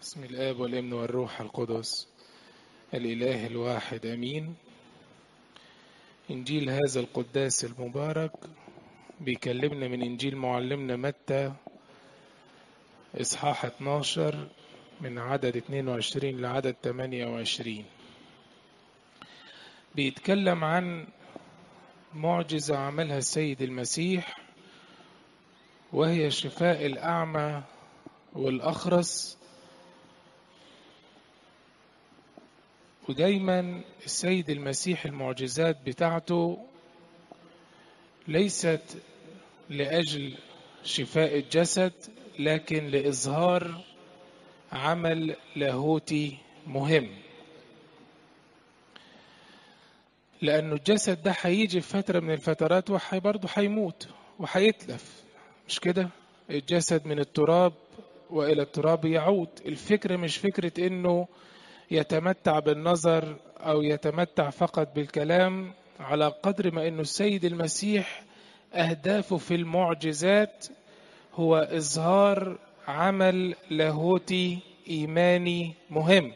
بسم الآب والابن والروح القدس الإله الواحد أمين إنجيل هذا القداس المبارك بيكلمنا من إنجيل معلمنا متى إصحاح 12 من عدد 22 لعدد 28 بيتكلم عن معجزة عملها السيد المسيح وهي شفاء الأعمى والأخرس ودايما السيد المسيح المعجزات بتاعته ليست لأجل شفاء الجسد لكن لإظهار عمل لاهوتي مهم لأنه الجسد ده هيجي في فترة من الفترات وحي برضه هيموت وهيتلف مش كده الجسد من التراب وإلى التراب يعود الفكرة مش فكرة إنه يتمتع بالنظر أو يتمتع فقط بالكلام على قدر ما إنه السيد المسيح أهدافه في المعجزات هو إظهار عمل لاهوتي إيماني مهم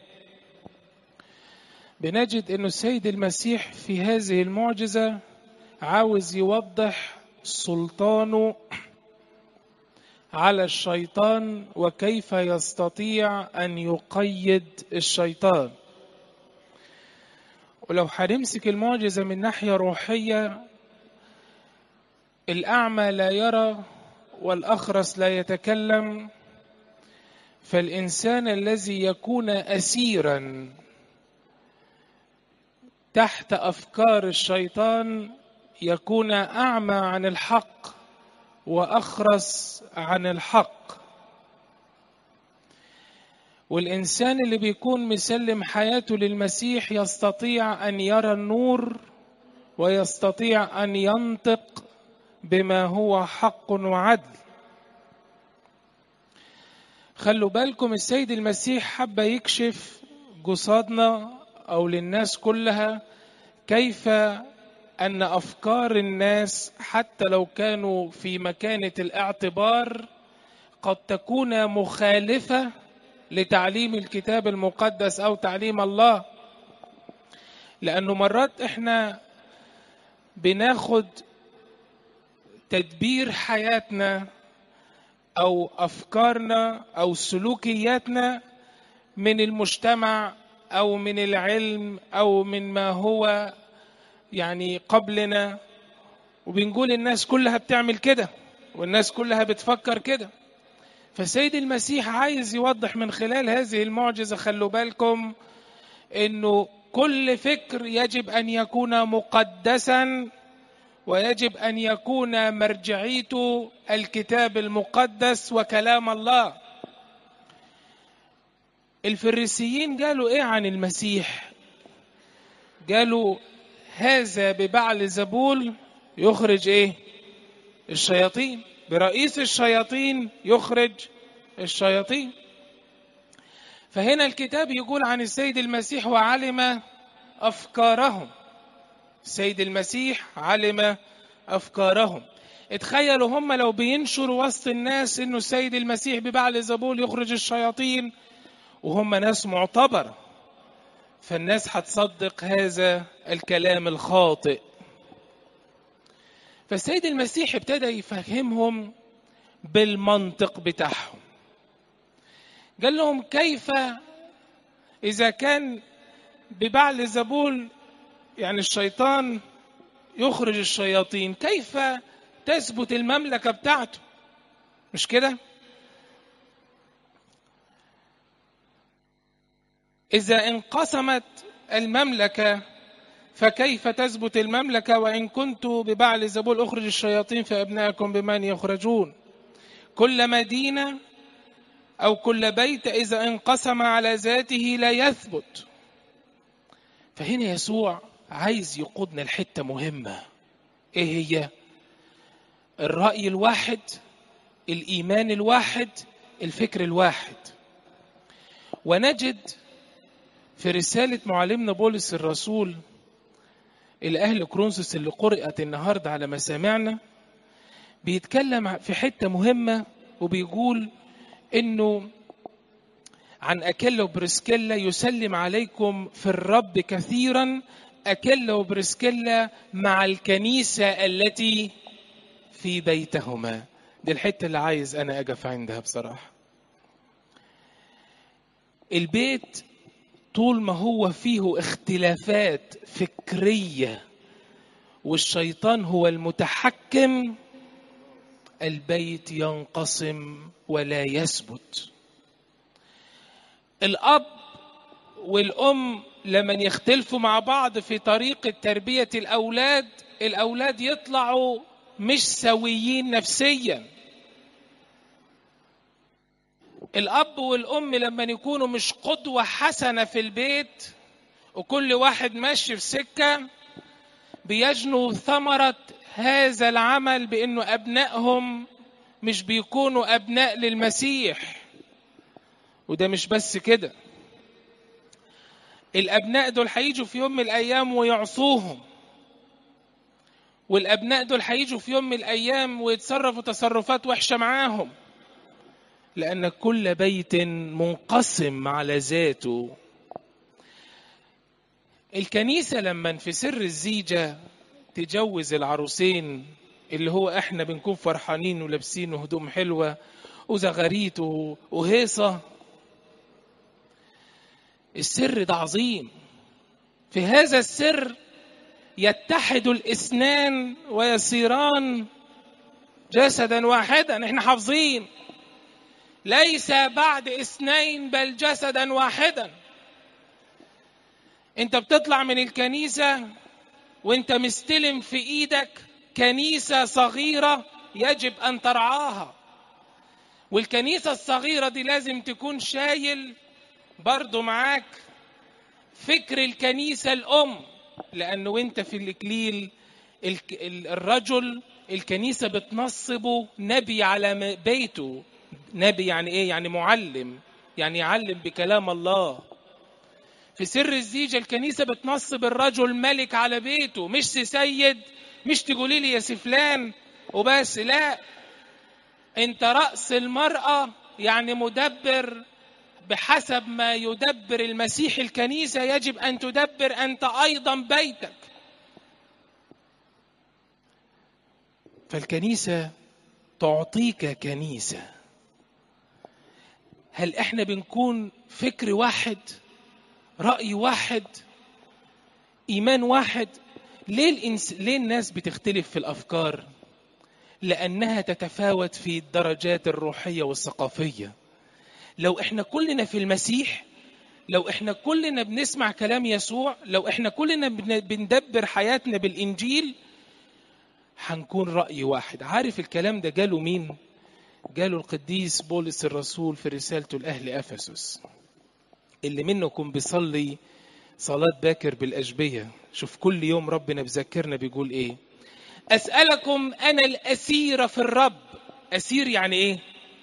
بنجد إنه السيد المسيح في هذه المعجزة عاوز يوضح سلطانه على الشيطان وكيف يستطيع ان يقيد الشيطان ولو هنمسك المعجزه من ناحيه روحيه الاعمى لا يرى والاخرس لا يتكلم فالانسان الذي يكون اسيرا تحت افكار الشيطان يكون اعمى عن الحق واخرس عن الحق والانسان اللي بيكون مسلم حياته للمسيح يستطيع ان يرى النور ويستطيع ان ينطق بما هو حق وعدل خلوا بالكم السيد المسيح حب يكشف جسادنا او للناس كلها كيف ان افكار الناس حتى لو كانوا في مكانه الاعتبار قد تكون مخالفه لتعليم الكتاب المقدس او تعليم الله لانه مرات احنا بناخد تدبير حياتنا او افكارنا او سلوكياتنا من المجتمع او من العلم او من ما هو يعني قبلنا وبنقول الناس كلها بتعمل كده والناس كلها بتفكر كده فسيد المسيح عايز يوضح من خلال هذه المعجزة خلوا بالكم انه كل فكر يجب ان يكون مقدسا ويجب ان يكون مرجعيته الكتاب المقدس وكلام الله الفريسيين قالوا ايه عن المسيح قالوا هذا ببعل زبول يخرج ايه الشياطين برئيس الشياطين يخرج الشياطين فهنا الكتاب يقول عن السيد المسيح وعلم افكارهم السيد المسيح علم افكارهم اتخيلوا هم لو بينشروا وسط الناس انه السيد المسيح ببعل زبول يخرج الشياطين وهم ناس معتبره فالناس هتصدق هذا الكلام الخاطئ فالسيد المسيح ابتدى يفهمهم بالمنطق بتاعهم قال لهم كيف اذا كان ببعل زبول يعني الشيطان يخرج الشياطين كيف تثبت المملكه بتاعته مش كده إذا انقسمت المملكة فكيف تثبت المملكة وإن كنت ببعل زبول أخرج الشياطين فأبنائكم بمن يخرجون كل مدينة أو كل بيت إذا انقسم على ذاته لا يثبت فهنا يسوع عايز يقودنا الحتة مهمة إيه هي؟ الرأي الواحد الإيمان الواحد الفكر الواحد ونجد في رسالة معلمنا بولس الرسول إلى أهل كرونسوس اللي قرأت النهاردة على مسامعنا بيتكلم في حتة مهمة وبيقول إنه عن أكيلا وبرسكيلا يسلم عليكم في الرب كثيرا أكيلا وبرسكيلا مع الكنيسة التي في بيتهما دي الحتة اللي عايز أنا أقف عندها بصراحة البيت طول ما هو فيه اختلافات فكرية والشيطان هو المتحكم البيت ينقسم ولا يثبت الأب والأم لما يختلفوا مع بعض في طريقة تربية الأولاد الأولاد يطلعوا مش سويين نفسيا الأب والأم لما يكونوا مش قدوة حسنة في البيت وكل واحد ماشي في سكة بيجنوا ثمرة هذا العمل بأنه أبنائهم مش بيكونوا أبناء للمسيح وده مش بس كده الأبناء دول هيجوا في يوم من الأيام ويعصوهم والأبناء دول هيجوا في يوم من الأيام ويتصرفوا تصرفات وحشة معاهم لأن كل بيت منقسم على ذاته الكنيسة لما في سر الزيجة تجوز العروسين اللي هو احنا بنكون فرحانين ولابسين هدوم حلوة وزغاريت وهيصة السر ده عظيم في هذا السر يتحد الاثنان ويصيران جسدا واحدا احنا حافظين ليس بعد اثنين بل جسدا واحدا انت بتطلع من الكنيسة وانت مستلم في ايدك كنيسة صغيرة يجب ان ترعاها والكنيسة الصغيرة دي لازم تكون شايل برضو معاك فكر الكنيسة الأم لأنه وانت في الإكليل الرجل الكنيسة بتنصبه نبي على بيته نبي يعني ايه يعني معلم يعني يعلم بكلام الله في سر الزيجة الكنيسة بتنصب الرجل ملك على بيته مش سيد مش تقولي لي يا سفلان وبس لا انت رأس المرأة يعني مدبر بحسب ما يدبر المسيح الكنيسة يجب أن تدبر أنت أيضا بيتك فالكنيسة تعطيك كنيسة هل احنا بنكون فكر واحد رأي واحد إيمان واحد ليه, الإنس... ليه الناس بتختلف في الأفكار لأنها تتفاوت في الدرجات الروحية والثقافية لو احنا كلنا في المسيح لو احنا كلنا بنسمع كلام يسوع لو احنا كلنا بندبر حياتنا بالإنجيل هنكون رأي واحد عارف الكلام ده جاله مين جاله القديس بولس الرسول في رسالته لأهل أفسس اللي منكم بيصلي صلاة باكر بالأشبية شوف كل يوم ربنا بذكرنا بيقول إيه أسألكم أنا الأسير في الرب أسير يعني إيه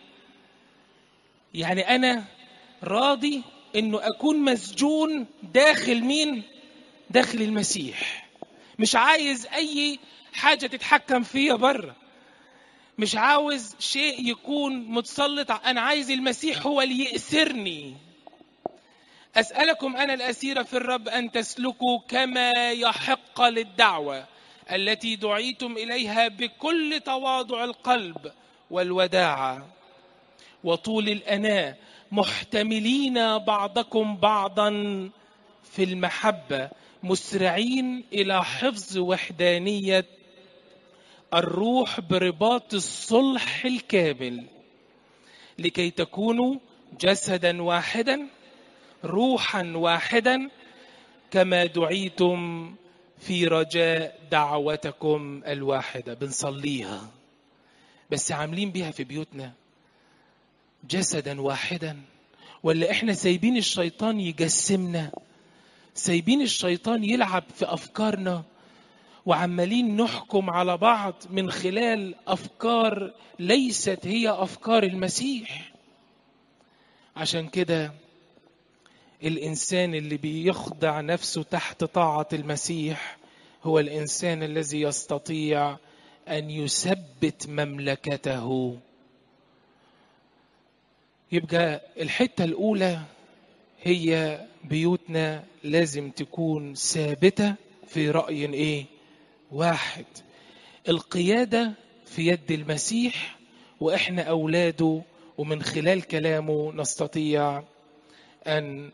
يعني أنا راضي إنه أكون مسجون داخل مين داخل المسيح مش عايز أي حاجة تتحكم فيا بره مش عاوز شيء يكون متسلط أنا عايز المسيح هو اللي يأسرني أسألكم أنا الأسير في الرب أن تسلكوا كما يحق للدعوة التي دعيتم إليها بكل تواضع القلب والوداعة وطول الأناة محتملين بعضكم بعضا في المحبة مسرعين إلى حفظ وحدانية الروح برباط الصلح الكامل لكي تكونوا جسدا واحدا روحا واحدا كما دعيتم في رجاء دعوتكم الواحده بنصليها بس عاملين بيها في بيوتنا جسدا واحدا ولا احنا سايبين الشيطان يجسمنا سايبين الشيطان يلعب في افكارنا وعمالين نحكم على بعض من خلال افكار ليست هي افكار المسيح عشان كده الانسان اللي بيخضع نفسه تحت طاعه المسيح هو الانسان الذي يستطيع ان يثبت مملكته يبقى الحتة الأولى هي بيوتنا لازم تكون ثابتة في رأي إيه؟ واحد القيادة في يد المسيح وإحنا أولاده ومن خلال كلامه نستطيع أن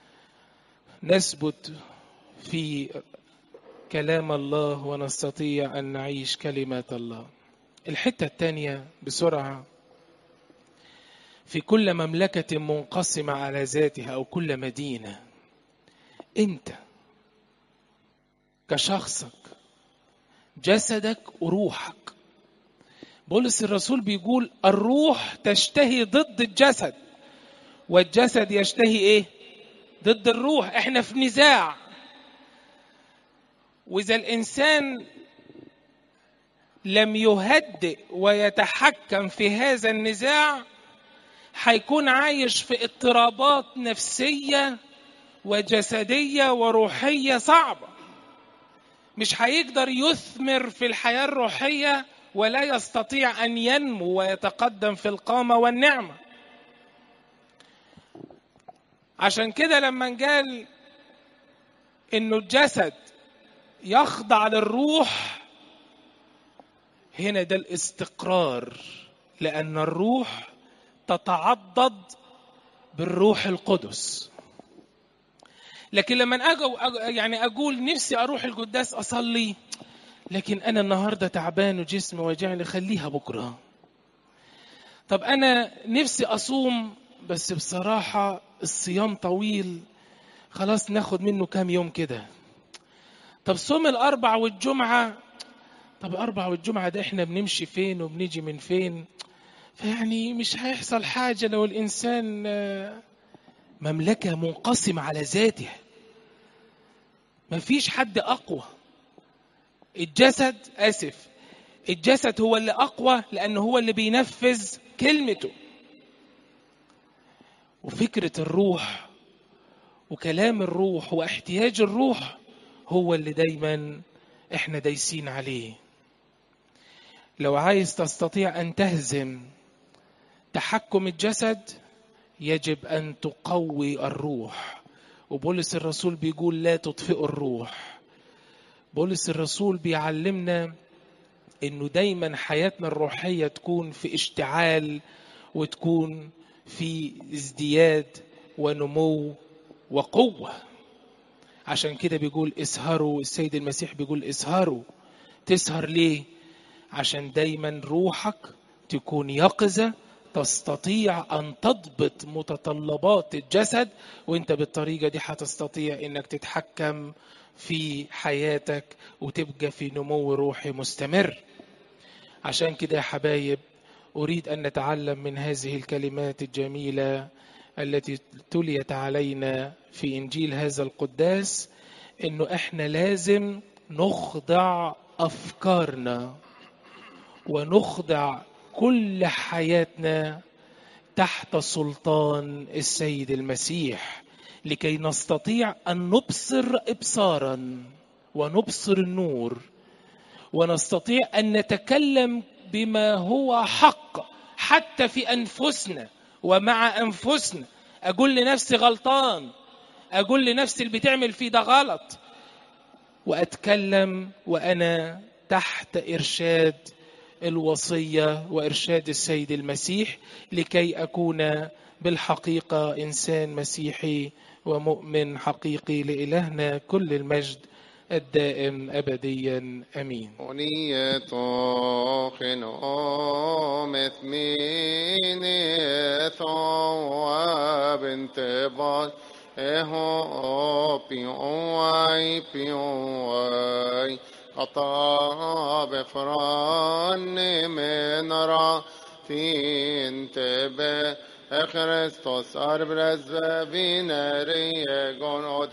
نثبت في كلام الله ونستطيع أن نعيش كلمة الله الحتة الثانية بسرعة في كل مملكة منقسمة على ذاتها أو كل مدينة أنت كشخصك جسدك وروحك بولس الرسول بيقول الروح تشتهي ضد الجسد والجسد يشتهي ايه ضد الروح احنا في نزاع واذا الانسان لم يهدئ ويتحكم في هذا النزاع هيكون عايش في اضطرابات نفسيه وجسديه وروحيه صعبه مش هيقدر يثمر في الحياه الروحيه ولا يستطيع ان ينمو ويتقدم في القامه والنعمه عشان كده لما قال انه الجسد يخضع للروح هنا ده الاستقرار لان الروح تتعضد بالروح القدس لكن لما أجو يعني اقول نفسي اروح القداس اصلي لكن انا النهارده تعبان وجسمي واجعني خليها بكره طب انا نفسي اصوم بس بصراحه الصيام طويل خلاص ناخد منه كام يوم كده طب صوم الاربع والجمعه طب الاربع والجمعه ده احنا بنمشي فين وبنيجي من فين فيعني مش هيحصل حاجه لو الانسان مملكه منقسمه على ذاتها مفيش حد اقوى الجسد اسف الجسد هو اللي اقوى لانه هو اللي بينفذ كلمته وفكره الروح وكلام الروح واحتياج الروح هو اللي دايما احنا دايسين عليه لو عايز تستطيع ان تهزم تحكم الجسد يجب ان تقوي الروح وبولس الرسول بيقول لا تطفئوا الروح بولس الرسول بيعلمنا انه دايما حياتنا الروحيه تكون في اشتعال وتكون في ازدياد ونمو وقوه عشان كده بيقول اسهروا السيد المسيح بيقول اسهروا تسهر ليه عشان دايما روحك تكون يقظه تستطيع ان تضبط متطلبات الجسد وانت بالطريقه دي هتستطيع انك تتحكم في حياتك وتبقى في نمو روحي مستمر عشان كده يا حبايب اريد ان نتعلم من هذه الكلمات الجميله التي تليت علينا في انجيل هذا القداس انه احنا لازم نخضع افكارنا ونخضع كل حياتنا تحت سلطان السيد المسيح لكي نستطيع ان نبصر ابصارا ونبصر النور ونستطيع ان نتكلم بما هو حق حتى في انفسنا ومع انفسنا اقول لنفسي غلطان اقول لنفسي اللي بتعمل فيه ده غلط واتكلم وانا تحت ارشاد الوصيه وارشاد السيد المسيح لكي اكون بالحقيقه انسان مسيحي ومؤمن حقيقي لالهنا كل المجد الدائم ابديا امين أنية خنوم اثمين ثواب انتباه اهو بيوعي بيوعي قطاب فران من را في انتباه Christos arbres vinere gon